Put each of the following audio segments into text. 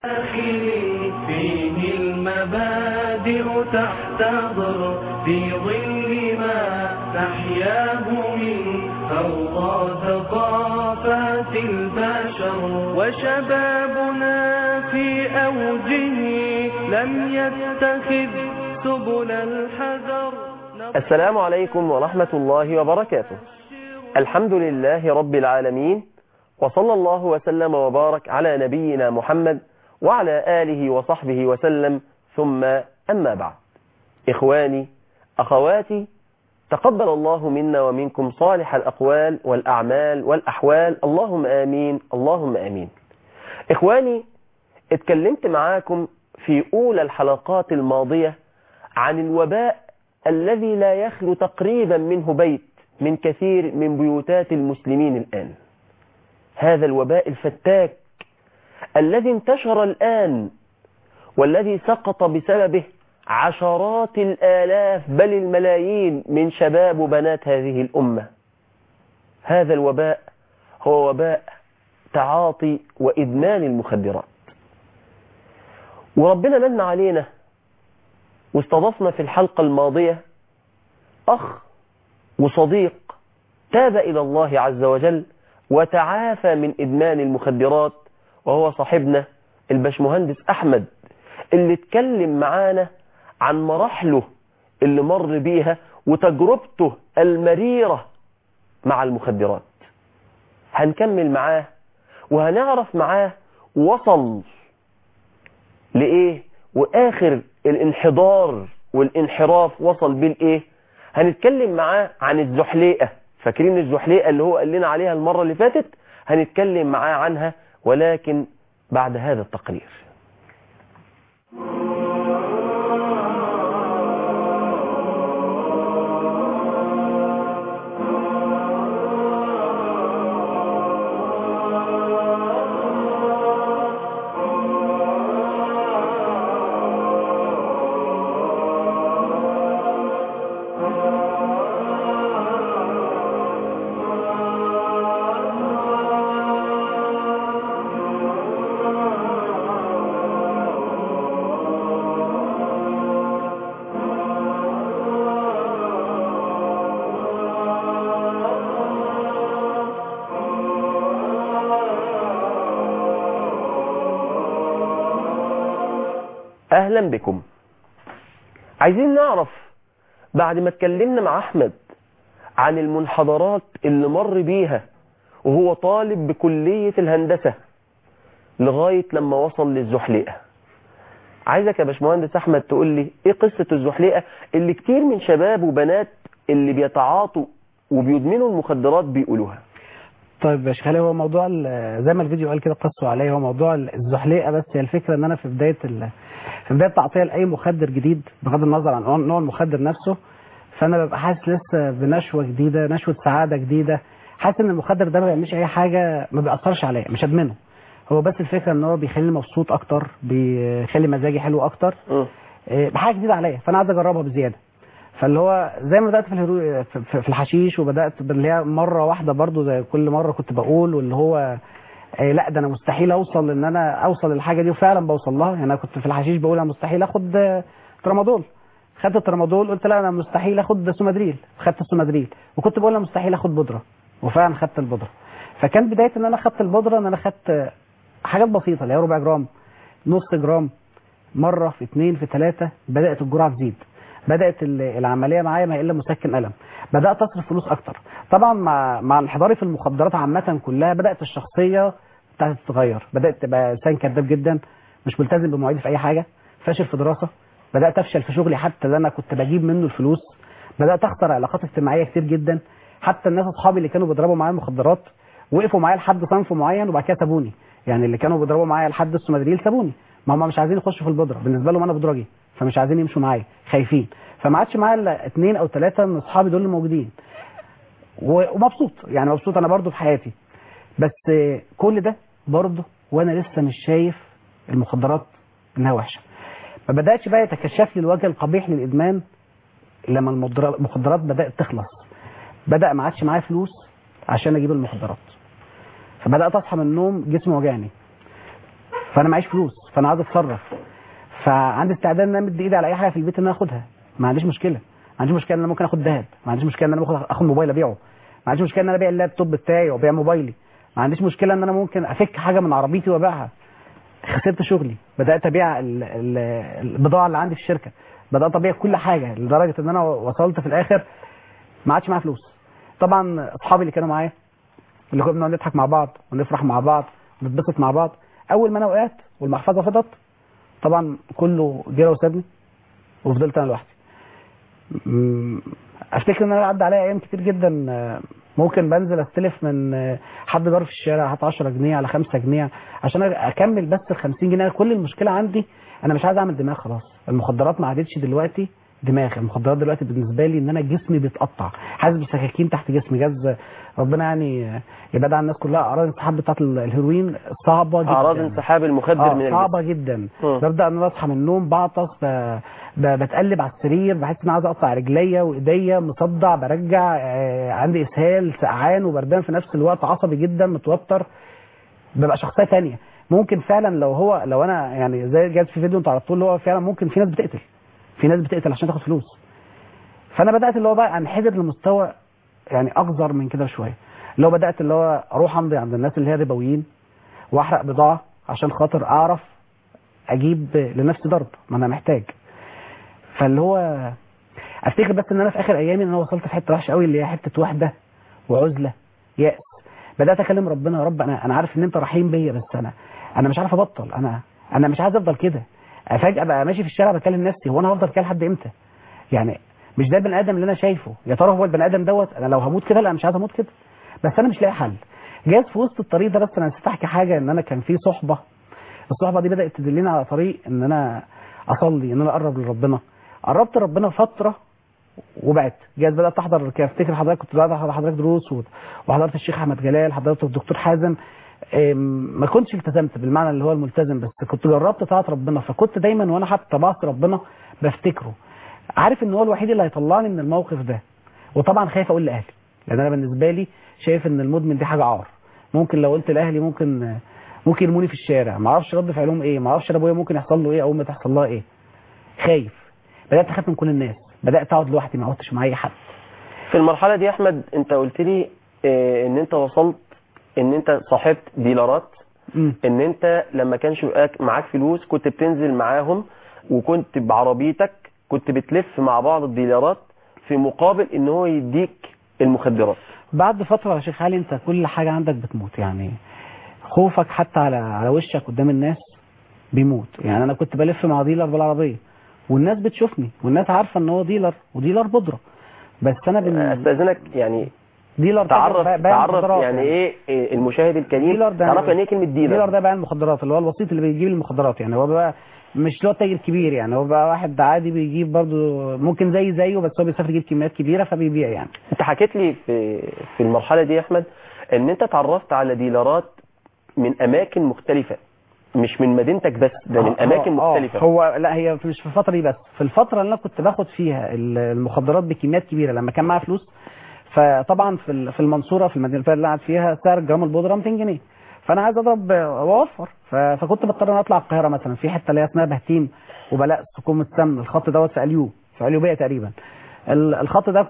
داخلي فيه المبادئ تحتضر في ظل ما تحياه من فوضى ثقافات البشر وشبابنا في أوجه لم يتخذ سبل الحذر السلام عليكم ورحمة الله وبركاته الحمد لله رب العالمين وصلى الله وسلم وبارك على نبينا محمد وعلى آله وصحبه وسلم ثم أما بعد إخواني أخواتي تقبل الله منا ومنكم صالح الأقوال والأعمال والأحوال اللهم آمين اللهم آمين إخواني اتكلمت معاكم في أولى الحلقات الماضية عن الوباء الذي لا يخلو تقريبا منه بيت من كثير من بيوتات المسلمين الآن هذا الوباء الفتاك الذي انتشر الآن والذي سقط بسببه عشرات الآلاف بل الملايين من شباب وبنات هذه الأمة هذا الوباء هو وباء تعاطي وإدمان المخدرات وربنا من علينا واستضفنا في الحلقة الماضية أخ وصديق تاب إلى الله عز وجل وتعافى من إدمان المخدرات وهو صاحبنا البشمهندس أحمد اللي اتكلم معانا عن مراحله اللي مر بيها وتجربته المريرة مع المخدرات هنكمل معاه وهنعرف معاه وصل لإيه وآخر الانحدار والانحراف وصل بيه لإيه هنتكلم معاه عن الزحليقة فاكرين الزحليقة اللي هو قال لنا عليها المرة اللي فاتت هنتكلم معاه عنها ولكن بعد هذا التقرير أهلا بكم عايزين نعرف بعد ما اتكلمنا مع أحمد عن المنحدرات اللي مر بيها وهو طالب بكلية الهندسة لغاية لما وصل للزحليقة عايزك يا باشمهندس أحمد تقول لي إيه قصة الزحليقة اللي كتير من شباب وبنات اللي بيتعاطوا وبيدمنوا المخدرات بيقولوها طيب يا شيخ علي هو موضوع ال- زي ما الفيديو قال كده قصوا عليه هو موضوع الزحليقه بس هي الفكره ان انا في بدايه ال... في بدايه تعطيه لاي مخدر جديد بغض النظر عن نوع المخدر نفسه فانا ببقى حاسس لسه بنشوه جديده نشوه سعاده جديده حاسس ان المخدر ده ما بيعملش اي حاجه ما بيأثرش عليا مش ادمنه هو بس الفكره ان هو بيخليني مبسوط اكتر بيخلي مزاجي حلو اكتر م. إيه، بحاجه جديده عليا فانا عايز اجربها بزياده فاللي هو زي ما بدات في الهرو... في- في في الحشيش وبدات باللي هي مره واحده برضو زي كل مره كنت بقول واللي هو إيه لا ده انا مستحيل اوصل ان انا اوصل للحاجه دي وفعلا بوصل لها يعني انا كنت في الحشيش بقول انا مستحيل اخد آه، ترامادول خدت الترامادول قلت لا انا مستحيل اخد سومادريل خدت السومادريل وكنت بقول انا مستحيل اخد بودره وفعلا خدت البودره فكان بدايه ان انا خدت البودره ان انا خدت آه، حاجات بسيطه اللي هي ربع جرام نص جرام مره في اثنين في ثلاثه بدات الجرعه تزيد بدات ال- العمليه معايا ما الا مسكن الم بدات اصرف فلوس اكتر طبعا مع مع انحداري في المخدرات عامه كلها بدات الشخصيه بتاعتي تتغير بدات تبقى انسان كذاب جدا مش ملتزم بمواعيدي في اي حاجه فاشل في دراسه بدات افشل في شغلي حتى اللي انا كنت بجيب منه الفلوس بدات اخسر علاقات اجتماعيه كتير جدا حتى الناس اصحابي اللي كانوا بيضربوا معايا مخدرات وقفوا معايا لحد صنف معين وبعد كده سابوني يعني اللي كانوا بيضربوا معايا لحد السومادريل سابوني ما هم مش عايزين يخشوا في البودره بالنسبه لهم انا بودراجي فمش عايزين يمشوا معايا خايفين فما عادش معايا الا اثنين او ثلاثه من اصحابي دول اللي موجودين و- ومبسوط يعني مبسوط انا برضو في حياتي بس آه، كل ده برضه وانا لسه مش شايف المخدرات انها وحشه ما بداتش بقى يتكشف لي الوجه القبيح للادمان لما المضر- المخدرات بدات تخلص بدا ما عادش معايا فلوس عشان اجيب المخدرات فبدات اصحى من النوم جسمي وجعني فانا معيش فلوس فانا عايز اتصرف فعندي استعداد ان انا امد ايدي على اي حاجه في البيت ان انا اخدها ما عنديش مشكله ما عنديش مشكله ان انا ممكن اخد ذهب ما عنديش مشكله ان انا ممكن اخد موبايل ابيعه ما عنديش مشكله ان انا ابيع اللابتوب بتاعي وابيع موبايلي ما عنديش مشكله ان انا ممكن افك حاجه من عربيتي وابيعها خسرت شغلي بدات ابيع ال- ال- البضاعه اللي عندي في الشركه بدات ابيع كل حاجه لدرجه ان انا وصلت في الاخر ما عادش معايا فلوس طبعا اصحابي اللي كانوا معايا اللي كنا بنقعد نضحك مع بعض ونفرح مع بعض ونتبسط مع بعض اول ما انا وقعت والمحفظه فضت طبعا كله جرى وسابني وفضلت انا لوحدي م- افتكر ان انا عدى عليا ايام كتير جدا آه، ممكن بنزل استلف من آه، حد جار في الشارع هات 10 جنيه على 5 جنيه عشان اكمل بس ال 50 جنيه كل المشكله عندي انا مش عايز اعمل دماغ خلاص المخدرات ما عادتش دلوقتي دماغ المخدرات دلوقتي بالنسبه لي ان انا جسمي بيتقطع حاسس بسكاكين تحت جسمي جاز ربنا يعني آه، يبعد عن الناس كلها اعراض الانسحاب بتاعت ال- الهيروين صعبه جدا اعراض انسحاب المخدر آه من الجسم صعبه جدا مم. ببدا ان انا اصحى من النوم بعطس ب... ب... بتقلب على السرير بحس ان انا عايز اقطع رجليا وايديا مصدع برجع آه عندي اسهال سقعان وبردان في نفس الوقت عصبي جدا متوتر ببقى شخصيه تانية ممكن فعلا لو هو لو انا يعني زي جات في فيديو انتوا عرفتوه اللي هو فعلا ممكن في ناس بتقتل في ناس بتقتل عشان تاخد فلوس فانا بدات اللي هو بقى انحدر لمستوى يعني اقذر من كده شويه اللي هو بدات اللي هو اروح امضي عند الناس اللي هي ربويين واحرق بضاعه عشان خاطر اعرف اجيب لنفسي ضرب ما انا محتاج فاللي هو افتكر بس ان انا في اخر ايامي ان انا وصلت في حته وحشه قوي اللي هي حته وحده وعزله يأس بدات اكلم ربنا يا رب انا انا عارف ان انت رحيم بيا بس انا انا مش عارف ابطل انا انا مش عايز افضل كده فجاه بقى ماشي في الشارع بكلم نفسي هو انا هفضل كده لحد امتى يعني مش ده البني ادم اللي انا شايفه يا ترى هو البني ادم دوت انا لو هموت كده لا مش عايز اموت كده بس انا مش لاقي حل جاز في وسط الطريق ده بس انا نسيت احكي حاجه ان انا كان في صحبه الصحبه دي بدات تدلني على طريق ان انا اصلي ان انا اقرب لربنا قربت ربنا فتره وبعت جاز بدات احضر كان افتكر حضرتك كنت بدات احضر حضرتك دروس و- وحضرت الشيخ احمد جلال حضرت الدكتور حازم إم، ما كنتش التزمت بالمعنى اللي هو الملتزم بس كنت جربت طاعه ربنا فكنت دايما وانا حتى بعصي ربنا بفتكره عارف ان هو الوحيد اللي هيطلعني من الموقف ده وطبعا خايف اقول لاهلي لان انا بالنسبه لي شايف ان المدمن دي حاجه عار ممكن لو قلت لاهلي ممكن ممكن يرموني في الشارع ما اعرفش رد فعلهم ايه ما اعرفش انا ابويا ممكن يحصل له ايه او ما تحصل لها ايه خايف بدات اخاف من كل الناس بدات اقعد لوحدي ما اقعدش مع اي حد في المرحله دي يا احمد انت قلت لي آه، ان انت وصلت ان انت صاحبت ديلرات مم. ان انت لما كانش معاك- معاك فلوس كنت بتنزل معاهم وكنت بعربيتك كنت بتلف مع بعض الديلرات في مقابل ان هو يديك المخدرات بعد فتره يا شيخ علي انت كل حاجه عندك بتموت يعني خوفك حتى على على وشك قدام الناس بيموت يعني انا كنت بلف مع ديلر بالعربيه والناس بتشوفني والناس عارفه ان هو ديلر وديلر بودره بس انا بن... استاذنك يعني ديلر تعرف تاجر بيع تعرف مخدرات يعني ايه إيه المشاهد الكريم ديلر ده تعرف يعني ايه كلمه ديلر ديلر ده بيع المخدرات اللي هو الوسيط اللي بيجيب المخدرات يعني هو بقى مش اللي هو تاجر كبير يعني هو بقى واحد عادي بيجيب برضه ممكن زي زيه بس هو بيسافر يجيب كميات كبيره فبيبيع يعني انت حكيت لي في في المرحله دي يا احمد ان انت اتعرفت على ديلرات من اماكن مختلفه مش من مدينتك بس ده من آه، اماكن آه، مختلفه هو لا هي مش في الفتره دي بس في الفتره اللي انا كنت باخد فيها ال- المخدرات بكميات كبيره لما كان معايا فلوس فطبعا في ال- في المنصوره في المدينه اللي أنا قاعد فيها سعر جرام البودره 200 جنيه فانا عايز اضرب واوفر ف- فكنت بضطر ان أنا اطلع القاهره مثلا في حته اللي هي اسمها بهتيم وبلاء سكوم السمن الخط دوت في اليو في اليوبيه تقريبا ال- الخط ده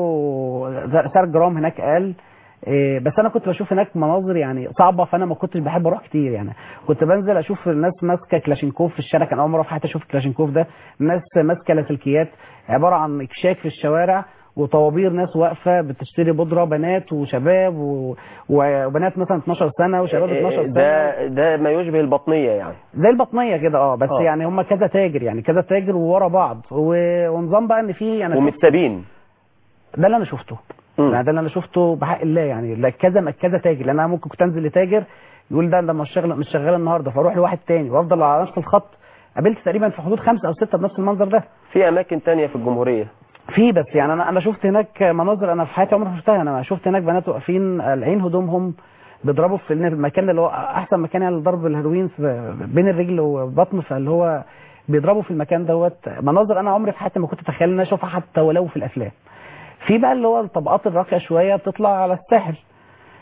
كله سعر الجرام هناك اقل إيه، بس انا كنت بشوف هناك مناظر يعني صعبه فانا ما كنتش بحب اروح كتير يعني كنت بنزل اشوف الناس ماسكه كلاشينكوف في الشارع كان اول مره في حياتي اشوف كلاشينكوف ده ناس ماسكه لاسلكيات عباره عن اكشاك في الشوارع وطوابير ناس واقفه بتشتري بودره بنات وشباب و... وبنات مثلا 12 سنه وشباب 12 سنه ده ده ما يشبه البطنيه يعني زي البطنيه كده اه بس آه. يعني هم كذا تاجر يعني كذا تاجر وورا بعض و... ونظام بقى ان في انا ومتسابين ده اللي انا شفته مم. يعني ده اللي انا شفته بحق الله يعني لا كذا كذا تاجر لان انا ممكن كنت انزل لتاجر يقول ده ده مش شغال مش شغال النهارده فاروح لواحد تاني وافضل على نفس الخط قابلت تقريبا في حدود خمسه او سته بنفس المنظر ده في اماكن تانية في الجمهوريه في بس يعني انا انا شفت هناك مناظر انا في حياتي عمري ما شفتها انا شفت هناك بنات واقفين قالعين هدومهم بيضربوا في المكان اللي هو احسن مكان يعني لضرب الهيروين في بين الرجل والبطن فاللي هو بيضربوا في المكان دوت مناظر انا عمري في حياتي ما كنت اتخيل ان انا اشوفها حتى ولو في الافلام في بقى اللي هو الطبقات الراقيه شويه بتطلع على الساحل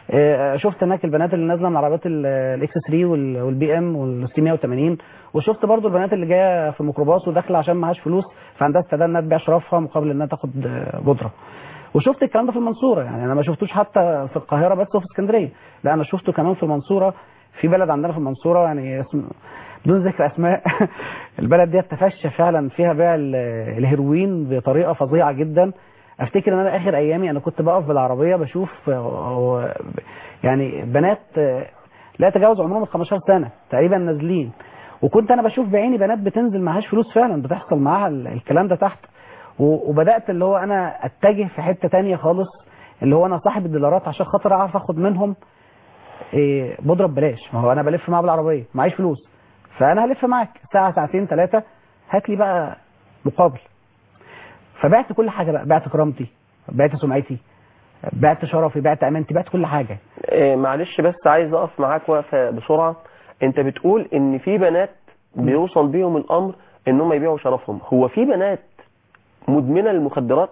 آه، شفت هناك البنات اللي نازله من عربيات ال- الاكس 3 وال- والبي ام والسي 180 وشفت برضو البنات اللي جايه في ميكروباص وداخله عشان معهاش فلوس فعندها استعداد انها تبيع شرفها مقابل انها تاخد آه، بودره وشفت الكلام ده في المنصوره يعني انا ما شفتوش حتى في القاهره بس وفي اسكندريه لا انا شفته كمان في المنصوره في بلد عندنا في المنصوره يعني اسم بدون ذكر اسماء البلد دي تفشى فعلا فيها بيع ال- الهيروين بطريقه فظيعه جدا افتكر ان انا اخر ايامي انا كنت بقف بالعربيه بشوف آه، يعني بنات آه، لا يتجاوز عمرهم ال 15 سنه تقريبا نازلين وكنت انا بشوف بعيني بنات بتنزل معهاش فلوس فعلا بتحصل معاها ال- الكلام ده تحت و- وبدات اللي هو انا اتجه في حته تانية خالص اللي هو انا صاحب الدولارات عشان خاطر اعرف اخد منهم إيه بودره ببلاش ما هو انا بلف معاه بالعربيه معيش فلوس فانا هلف معاك ساعه ساعتين ثلاثه هات لي بقى مقابل فبعت كل حاجه بقى بعت كرامتي بعت سمعتي بعت شرفي بعت امانتي بعت كل حاجه إيه، معلش بس عايز اقف معاك وقفه بسرعه انت بتقول ان في بنات بيوصل بيهم الامر انهم يبيعوا شرفهم هو في بنات مدمنه للمخدرات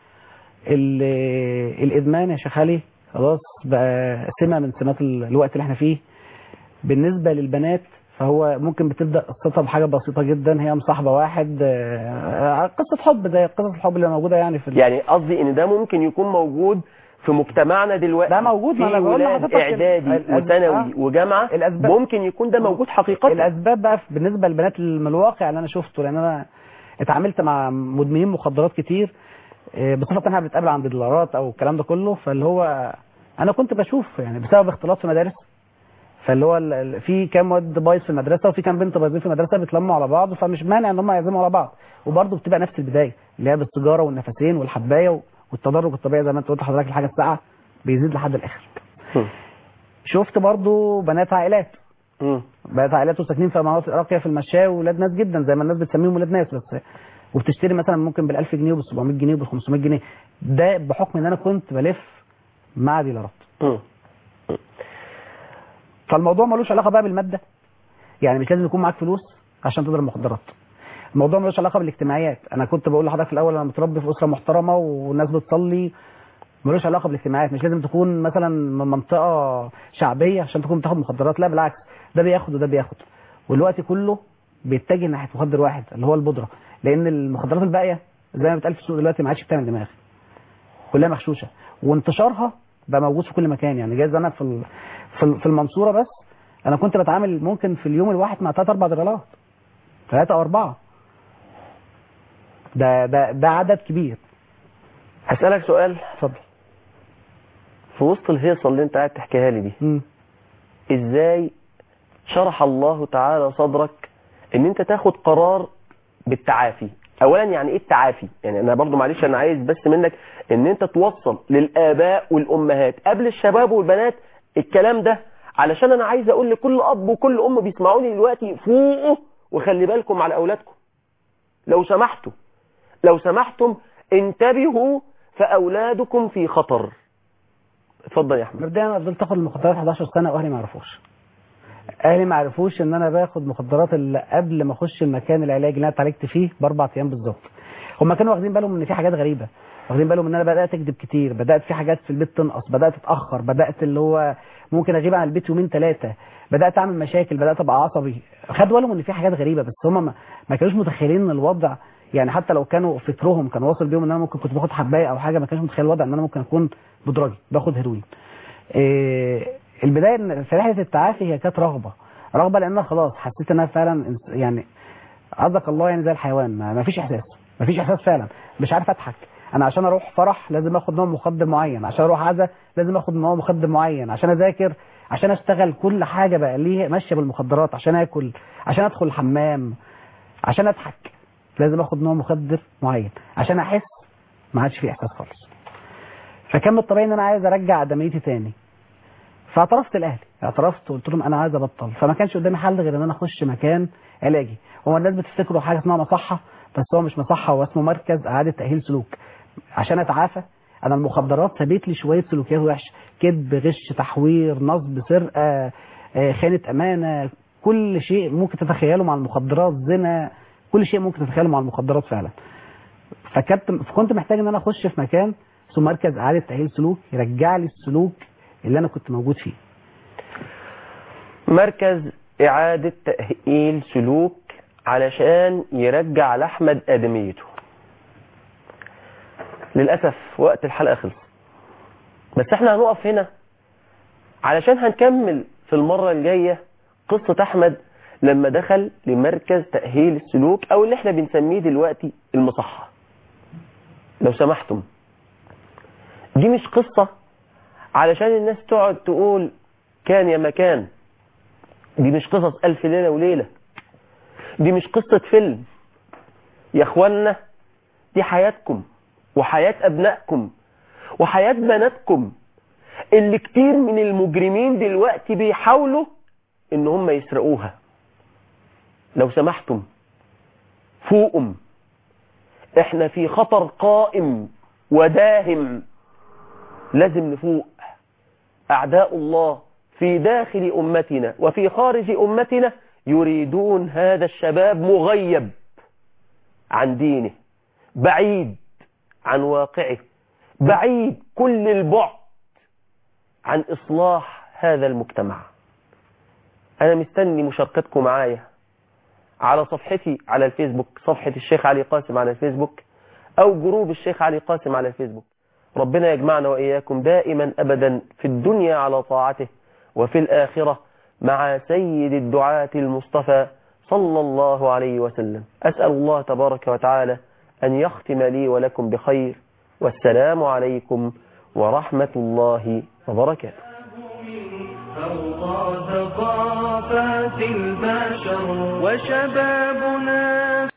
ال- الادمان يا شيخ علي خلاص بقى سمه من سمات ال- الوقت اللي احنا فيه بالنسبه للبنات فهو ممكن بتبدا قصتها بحاجه بسيطه جدا هي مصاحبه واحد آه، قصه حب زي قصص الحب اللي موجوده يعني في ال- يعني قصدي ان ده ممكن يكون موجود في مجتمعنا دلوقتي ده موجود، ما في أنا بقول ولاد لحضرتك اعدادي ال- الأسباب- وثانوي وجامعه الأسباب- ممكن يكون ده موجود حقيقه الاسباب بقى في- بالنسبه للبنات من الواقع اللي انا شفته لان انا اتعاملت مع مدمنين مخدرات كتير آه، بصفه احنا بنتقابل عند دولارات او الكلام ده كله فاللي هو انا كنت بشوف يعني بسبب اختلاط في مدارس فاللي هو ال- ال- في كام واد بايظ في المدرسه وفي كام بنت بايظين في المدرسه بيتلموا على بعض فمش مانع ان هم يعزموا على بعض وبرضه بتبقى نفس البدايه اللي هي بالسيجاره والنفسين والحبايه و- والتدرج الطبيعي زي ما انت قلت لحضرتك الحاجه الساعه بيزيد لحد الاخر مم. شفت برضه بنات عائلات مم. بقت عائلات وساكنين في مناطق راقيه في المشاية ولاد ناس جدا زي ما الناس بتسميهم ولاد ناس بس وبتشتري مثلا ممكن بال 1000 جنيه وبال 700 جنيه وبال 500 جنيه ده بحكم ان انا كنت بلف مع ديلرات مم. فالموضوع ملوش علاقه بقى بالماده يعني مش لازم يكون معاك فلوس عشان تضرب مخدرات الموضوع ملوش علاقه بالاجتماعيات انا كنت بقول لحضرتك في الاول انا متربي في اسره محترمه والناس بتصلي ملوش علاقه بالاجتماعات مش لازم تكون مثلا من منطقه شعبيه عشان تكون بتاخد مخدرات لا بالعكس ده بياخد وده بياخد والوقت كله بيتجه ناحيه مخدر واحد اللي هو البودره لان المخدرات الباقيه زي ما بتقال في السوق دلوقتي ما عادش بتعمل دماغ كلها مغشوشه وانتشارها بقى موجود في كل مكان يعني جايز انا في ال- في ال- في المنصوره بس انا كنت بتعامل ممكن في اليوم الواحد مع ثلاث اربع دولارات ثلاثه او اربعه ده ده ده عدد كبير هسالك سؤال اتفضل في وسط الهيصه اللي انت قاعد تحكيها لي دي مم. ازاي شرح الله تعالى صدرك ان انت تاخد قرار بالتعافي اولا يعني ايه التعافي يعني انا برضو معلش انا عايز بس منك ان انت توصل للاباء والامهات قبل الشباب والبنات الكلام ده علشان انا عايز اقول لكل اب وكل ام بيسمعوني دلوقتي فوقوا وخلي بالكم على اولادكم لو سمحتوا لو سمحتم انتبهوا فاولادكم في خطر اتفضل يا احمد مبدئيا انا فضلت اخد المخدرات 11 سنه واهلي ما يعرفوش اهلي ما يعرفوش ان انا باخد مخدرات الا قبل ما اخش المكان العلاجي اللي انا اتعالجت فيه باربع ايام بالظبط هم كانوا واخدين بالهم ان في حاجات غريبه واخدين بالهم ان انا بدات اكذب كتير بدات في حاجات في البيت تنقص بدات اتاخر بدات اللي هو ممكن اغيب عن البيت يومين ثلاثه بدات اعمل مشاكل بدات ابقى عصبي خدوا بالهم ان في حاجات غريبه بس هم ما, ما كانوش متخيلين ان الوضع يعني حتى لو كانوا فكرهم كان واصل بيهم ان انا ممكن كنت باخد حبايه او حاجه ما كانش متخيل الوضع ان انا ممكن اكون بدراجي باخد هيروين إيه البدايه إن في رحله التعافي هي كانت رغبه رغبه لان أنا خلاص حسيت ان انا فعلا إنس- يعني عزك الله يعني زي الحيوان ما ما فيش احساس ما فيش احساس فعلا مش عارف اضحك انا عشان اروح فرح لازم اخد نوع مخدر معين عشان اروح عزا لازم اخد نوع مخدر معين عشان اذاكر عشان اشتغل كل حاجه بقى ليه ماشيه بالمخدرات عشان اكل عشان ادخل الحمام عشان اضحك لازم اخد نوع مخدر معين عشان احس ما عادش في احساس خالص فكان من الطبيعي ان انا عايز ارجع ادميتي تاني فاعترفت لاهلي اعترفت وقلت لهم انا عايز ابطل فما كانش قدامي حل غير ان انا اخش مكان علاجي هو الناس بتفتكروا حاجه اسمها مصحه بس هو مش مصحه هو اسمه مركز اعاده تاهيل سلوك عشان اتعافى انا المخدرات سابت لي شويه سلوكيات وحشه كذب غش تحوير نصب سرقه آه، خيانه امانه كل شيء ممكن تتخيله مع المخدرات زنا كل شيء ممكن تتخيله مع المخدرات فعلا فكنت فكنت محتاج ان انا اخش في مكان اسمه مركز اعاده تاهيل سلوك يرجع لي السلوك اللي انا كنت موجود فيه مركز إعادة تأهيل سلوك علشان يرجع لأحمد آدميته للأسف وقت الحلقة خلص بس احنا هنقف هنا علشان هنكمل في المرة الجاية قصة أحمد لما دخل لمركز تأهيل السلوك أو اللي احنا بنسميه دلوقتي المصحة لو سمحتم دي مش قصة علشان الناس تقعد تقول كان يا مكان دي مش قصص ألف ليلة وليلة دي مش قصة فيلم يا اخوانا دي حياتكم وحياة أبنائكم وحياة بناتكم اللي كتير من المجرمين دلوقتي بيحاولوا ان هم يسرقوها لو سمحتم فوقم احنا في خطر قائم وداهم لازم نفوق أعداء الله في داخل أمتنا وفي خارج أمتنا يريدون هذا الشباب مغيب عن دينه بعيد عن واقعه بعيد كل البعد عن إصلاح هذا المجتمع أنا مستني مشاركتكم معايا على صفحتي على الفيسبوك صفحة الشيخ علي قاسم على الفيسبوك أو جروب الشيخ علي قاسم على الفيسبوك ربنا يجمعنا وإياكم دائما أبدا في الدنيا على طاعته وفي الآخرة مع سيد الدعاة المصطفى صلى الله عليه وسلم أسأل الله تبارك وتعالى أن يختم لي ولكم بخير والسلام عليكم ورحمة الله وبركاته فوق ثقافات البشر وشبابنا